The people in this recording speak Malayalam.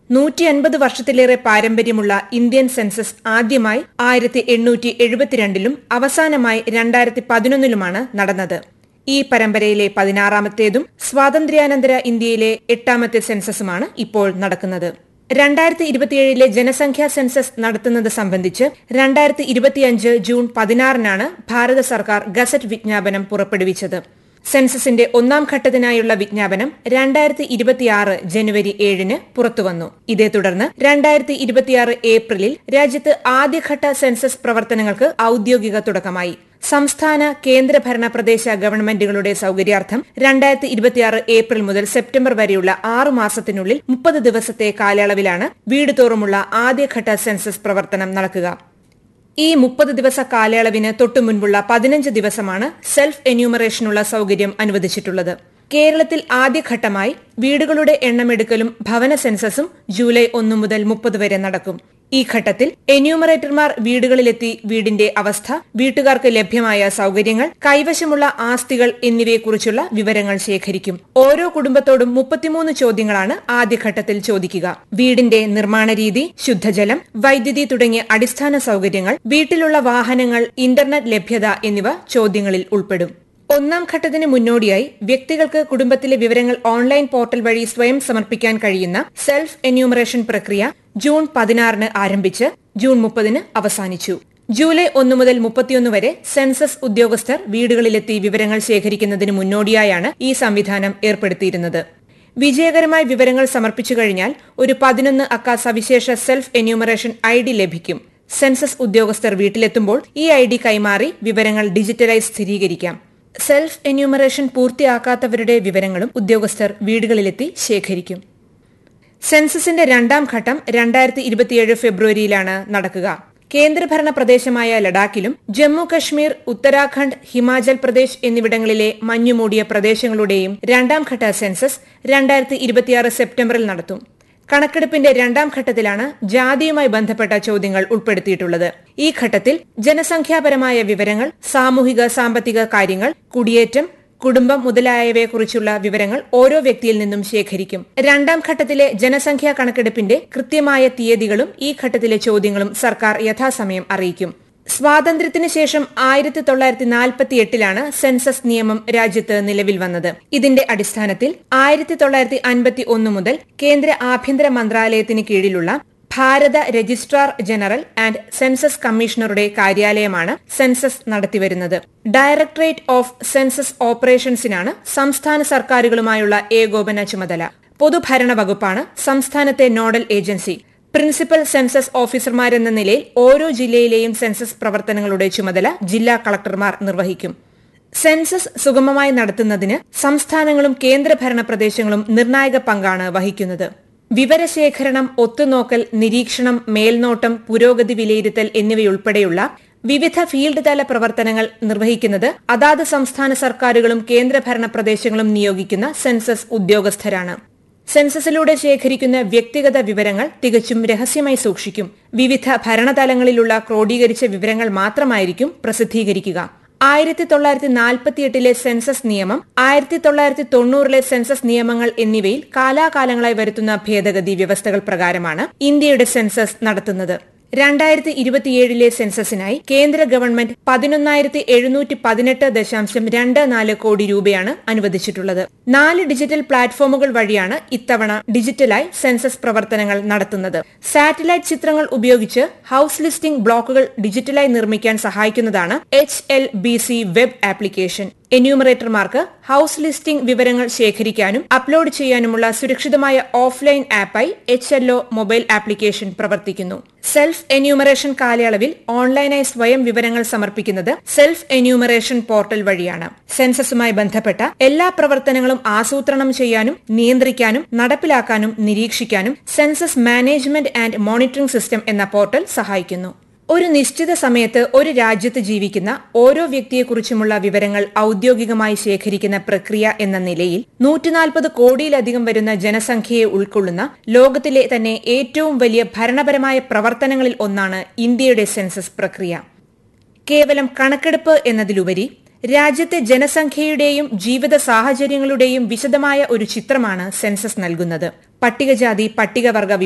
നൂറ്റി അൻപത് വർഷത്തിലേറെ പാരമ്പര്യമുള്ള ഇന്ത്യൻ സെൻസസ് ആദ്യമായി ആയിരത്തി എണ്ണൂറ്റി എഴുപത്തിരണ്ടിലും അവസാനമായി രണ്ടായിരത്തി പതിനൊന്നിലുമാണ് നടന്നത് ഈ പരമ്പരയിലെ പതിനാറാമത്തേതും സ്വാതന്ത്ര്യാനന്തര ഇന്ത്യയിലെ എട്ടാമത്തെ സെൻസസുമാണ് ഇപ്പോൾ നടക്കുന്നത് രണ്ടായിരത്തി ഇരുപത്തിയേഴിലെ ജനസംഖ്യാ സെൻസസ് നടത്തുന്നത് സംബന്ധിച്ച് രണ്ടായിരത്തി ഇരുപത്തിയഞ്ച് ജൂൺ പതിനാറിനാണ് ഭാരത സർക്കാർ ഗസറ്റ് വിജ്ഞാപനം പുറപ്പെടുവിച്ചത് സെൻസസിന്റെ ഒന്നാം ഘട്ടത്തിനായുള്ള വിജ്ഞാപനം രണ്ടായിരത്തി ഇരുപത്തിയാറ് ജനുവരി ഏഴിന് പുറത്തുവന്നു ഇതേ തുടർന്ന് രണ്ടായിരത്തി ഇരുപത്തിയാറ് ഏപ്രിലിൽ രാജ്യത്ത് ആദ്യഘട്ട സെൻസസ് പ്രവർത്തനങ്ങൾക്ക് ഔദ്യോഗിക തുടക്കമായി സംസ്ഥാന കേന്ദ്രഭരണ പ്രദേശ ഗവൺമെന്റുകളുടെ സൌകര്യാർത്ഥം രണ്ടായിരത്തി ഇരുപത്തിയാറ് ഏപ്രിൽ മുതൽ സെപ്റ്റംബർ വരെയുള്ള ആറു മാസത്തിനുള്ളിൽ മുപ്പത് ദിവസത്തെ കാലയളവിലാണ് വീട് തോറുമുള്ള ആദ്യഘട്ട സെൻസസ് പ്രവർത്തനം നടക്കുക ഈ മുപ്പത് ദിവസ കാലയളവിന് തൊട്ടു മുൻപുള്ള പതിനഞ്ച് ദിവസമാണ് സെൽഫ് എന്യൂമറേഷനുള്ള സൌകര്യം അനുവദിച്ചിട്ടുള്ളത് കേരളത്തിൽ ആദ്യഘട്ടമായി വീടുകളുടെ എണ്ണമെടുക്കലും ഭവന സെൻസസും ജൂലൈ ഒന്നു മുതൽ മുപ്പത് വരെ നടക്കും ഈ ഘട്ടത്തിൽ എന്യൂമറേറ്റർമാർ വീടുകളിലെത്തി വീടിന്റെ അവസ്ഥ വീട്ടുകാർക്ക് ലഭ്യമായ സൌകര്യങ്ങൾ കൈവശമുള്ള ആസ്തികൾ എന്നിവയെക്കുറിച്ചുള്ള വിവരങ്ങൾ ശേഖരിക്കും ഓരോ കുടുംബത്തോടും മുപ്പത്തിമൂന്ന് ചോദ്യങ്ങളാണ് ആദ്യഘട്ടത്തിൽ ചോദിക്കുക വീടിന്റെ നിർമ്മാണ രീതി ശുദ്ധജലം വൈദ്യുതി തുടങ്ങിയ അടിസ്ഥാന സൌകര്യങ്ങൾ വീട്ടിലുള്ള വാഹനങ്ങൾ ഇന്റർനെറ്റ് ലഭ്യത എന്നിവ ചോദ്യങ്ങളിൽ ഉൾപ്പെടും ഒന്നാം ഘട്ടത്തിന് മുന്നോടിയായി വ്യക്തികൾക്ക് കുടുംബത്തിലെ വിവരങ്ങൾ ഓൺലൈൻ പോർട്ടൽ വഴി സ്വയം സമർപ്പിക്കാൻ കഴിയുന്ന സെൽഫ് എന്യൂമറേഷൻ പ്രക്രിയ ജൂൺ പതിനാറിന് ആരംഭിച്ച് ജൂൺ മുപ്പതിന് അവസാനിച്ചു ജൂലൈ ഒന്നു മുതൽ മുപ്പത്തിയൊന്ന് വരെ സെൻസസ് ഉദ്യോഗസ്ഥർ വീടുകളിലെത്തി വിവരങ്ങൾ ശേഖരിക്കുന്നതിന് മുന്നോടിയായാണ് ഈ സംവിധാനം ഏർപ്പെടുത്തിയിരുന്നത് വിജയകരമായി വിവരങ്ങൾ സമർപ്പിച്ചു കഴിഞ്ഞാൽ ഒരു പതിനൊന്ന് അക്ക സവിശേഷ സെൽഫ് എന്യൂമറേഷൻ ഐ ഡി ലഭിക്കും സെൻസസ് ഉദ്യോഗസ്ഥർ വീട്ടിലെത്തുമ്പോൾ ഈ ഐ ഡി കൈമാറി വിവരങ്ങൾ ഡിജിറ്റലൈസ് സ്ഥിരീകരിക്കാം സെൽഫ് എന്യൂമറേഷൻ പൂർത്തിയാക്കാത്തവരുടെ വിവരങ്ങളും ഉദ്യോഗസ്ഥർ വീടുകളിലെത്തി ശേഖരിക്കും സെൻസസിന്റെ രണ്ടാം ഘട്ടം രണ്ടായിരത്തി ഇരുപത്തിയേഴ് ഫെബ്രുവരിയിലാണ് നടക്കുക കേന്ദ്രഭരണ പ്രദേശമായ ലഡാക്കിലും ജമ്മു കശ്മീർ ഉത്തരാഖണ്ഡ് ഹിമാചൽ പ്രദേശ് എന്നിവിടങ്ങളിലെ മഞ്ഞുമൂടിയ പ്രദേശങ്ങളുടെയും രണ്ടാം ഘട്ട സെൻസസ് രണ്ടായിരത്തി ഇരുപത്തിയാറ് സെപ്റ്റംബറിൽ നടത്തും കണക്കെടുപ്പിന്റെ രണ്ടാം ഘട്ടത്തിലാണ് ജാതിയുമായി ബന്ധപ്പെട്ട ചോദ്യങ്ങൾ ഉൾപ്പെടുത്തിയിട്ടുള്ളത് ഈ ഘട്ടത്തിൽ ജനസംഖ്യാപരമായ വിവരങ്ങൾ സാമൂഹിക സാമ്പത്തിക കാര്യങ്ങൾ കുടിയേറ്റം കുടുംബം മുതലായവയെക്കുറിച്ചുള്ള വിവരങ്ങൾ ഓരോ വ്യക്തിയിൽ നിന്നും ശേഖരിക്കും രണ്ടാം ഘട്ടത്തിലെ ജനസംഖ്യാ കണക്കെടുപ്പിന്റെ കൃത്യമായ തീയതികളും ഈ ഘട്ടത്തിലെ ചോദ്യങ്ങളും സർക്കാർ യഥാസമയം അറിയിക്കും സ്വാതന്ത്ര്യത്തിന് ശേഷം ആയിരത്തി തൊള്ളായിരത്തി നാൽപ്പത്തി എട്ടിലാണ് സെൻസസ് നിയമം രാജ്യത്ത് നിലവിൽ വന്നത് ഇതിന്റെ അടിസ്ഥാനത്തിൽ ആയിരത്തി തൊള്ളായിരത്തി അൻപത്തി ഒന്ന് മുതൽ കേന്ദ്ര ആഭ്യന്തര മന്ത്രാലയത്തിന് കീഴിലുള്ള Bharata registrar general and census കമ്മീഷണറുടെ കാര്യാലയമാണ് സെൻസസ് നടത്തിവരുന്നത് ഡയറക്ടറേറ്റ് ഓഫ് സെൻസസ് ഓപ്പറേഷൻസിനാണ് സംസ്ഥാന സർക്കാരുകളുമായുള്ള ഏകോപന ചുമതല പൊതുഭരണ വകുപ്പാണ് സംസ്ഥാനത്തെ നോഡൽ ഏജൻസി പ്രിൻസിപ്പൽ സെൻസസ് ഓഫീസർമാരെന്ന നിലയിൽ ഓരോ ജില്ലയിലെയും സെൻസസ് പ്രവർത്തനങ്ങളുടെ ചുമതല ജില്ലാ കളക്ടർമാർ നിർവഹിക്കും സെൻസസ് സുഗമമായി നടത്തുന്നതിന് സംസ്ഥാനങ്ങളും കേന്ദ്രഭരണ പ്രദേശങ്ങളും നിർണായക പങ്കാണ് വഹിക്കുന്നത് വിവരശേഖരണം ഒത്തുനോക്കൽ നിരീക്ഷണം മേൽനോട്ടം പുരോഗതി വിലയിരുത്തൽ എന്നിവയുൾപ്പെടെയുള്ള വിവിധ ഫീൽഡ് തല പ്രവർത്തനങ്ങൾ നിർവഹിക്കുന്നത് അതാത് സംസ്ഥാന സർക്കാരുകളും കേന്ദ്രഭരണ പ്രദേശങ്ങളും നിയോഗിക്കുന്ന സെൻസസ് ഉദ്യോഗസ്ഥരാണ് സെൻസസിലൂടെ ശേഖരിക്കുന്ന വ്യക്തിഗത വിവരങ്ങൾ തികച്ചും രഹസ്യമായി സൂക്ഷിക്കും വിവിധ ഭരണതലങ്ങളിലുള്ള ക്രോഡീകരിച്ച വിവരങ്ങൾ മാത്രമായിരിക്കും പ്രസിദ്ധീകരിക്കുക ആയിരത്തി തൊള്ളായിരത്തി നാൽപ്പത്തിയെട്ടിലെ സെൻസസ് നിയമം ആയിരത്തി തൊള്ളായിരത്തി തൊണ്ണൂറിലെ സെൻസസ് നിയമങ്ങൾ എന്നിവയിൽ കാലാകാലങ്ങളായി വരുത്തുന്ന ഭേദഗതി വ്യവസ്ഥകൾ പ്രകാരമാണ് ഇന്ത്യയുടെ സെൻസസ് നടത്തുന്നത് രണ്ടായിരത്തി ഇരുപത്തിയേഴിലെ സെൻസസിനായി കേന്ദ്ര ഗവൺമെന്റ് പതിനൊന്നായിരത്തി എഴുന്നൂറ്റി പതിനെട്ട് ദശാംശം രണ്ട് നാല് കോടി രൂപയാണ് അനുവദിച്ചിട്ടുള്ളത് നാല് ഡിജിറ്റൽ പ്ലാറ്റ്ഫോമുകൾ വഴിയാണ് ഇത്തവണ ഡിജിറ്റലായി സെൻസസ് പ്രവർത്തനങ്ങൾ നടത്തുന്നത് സാറ്റലൈറ്റ് ചിത്രങ്ങൾ ഉപയോഗിച്ച് ഹൌസ് ലിസ്റ്റിംഗ് ബ്ലോക്കുകൾ ഡിജിറ്റലായി നിർമ്മിക്കാൻ സഹായിക്കുന്നതാണ് H L B C web application എന്യൂമറേറ്റർമാർക്ക് ഹൌസ് ലിസ്റ്റിംഗ് വിവരങ്ങൾ ശേഖരിക്കാനും അപ്ലോഡ് ചെയ്യാനുമുള്ള സുരക്ഷിതമായ ഓഫ്ലൈൻ ആപ്പായി എച്ച് എൽ മൊബൈൽ ആപ്ലിക്കേഷൻ പ്രവർത്തിക്കുന്നു സെൽഫ് എന്യൂമറേഷൻ കാലയളവിൽ ഓൺലൈനായി സ്വയം വിവരങ്ങൾ സമർപ്പിക്കുന്നത് സെൽഫ് എന്യൂമറേഷൻ പോർട്ടൽ വഴിയാണ് സെൻസസുമായി ബന്ധപ്പെട്ട എല്ലാ പ്രവർത്തനങ്ങളും ആസൂത്രണം ചെയ്യാനും നിയന്ത്രിക്കാനും നടപ്പിലാക്കാനും നിരീക്ഷിക്കാനും census management and monitoring system എന്ന പോർട്ടൽ സഹായിക്കുന്നു ഒരു നിശ്ചിത സമയത്ത് ഒരു രാജ്യത്ത് ജീവിക്കുന്ന ഓരോ വ്യക്തിയെക്കുറിച്ചുമുള്ള വിവരങ്ങൾ ഔദ്യോഗികമായി ശേഖരിക്കുന്ന പ്രക്രിയ എന്ന നിലയിൽ നൂറ്റിനാൽപ്പത് കോടിയിലധികം വരുന്ന ജനസംഖ്യയെ ഉൾക്കൊള്ളുന്ന ലോകത്തിലെ തന്നെ ഏറ്റവും വലിയ ഭരണപരമായ പ്രവർത്തനങ്ങളിൽ ഒന്നാണ് ഇന്ത്യയുടെ സെൻസസ് പ്രക്രിയ കേവലം കണക്കെടുപ്പ് എന്നതിലുപരി രാജ്യത്തെ ജനസംഖ്യയുടെയും ജീവിത സാഹചര്യങ്ങളുടെയും വിശദമായ ഒരു ചിത്രമാണ് സെൻസസ് നൽകുന്നത് പട്ടികജാതി പട്ടികവർഗ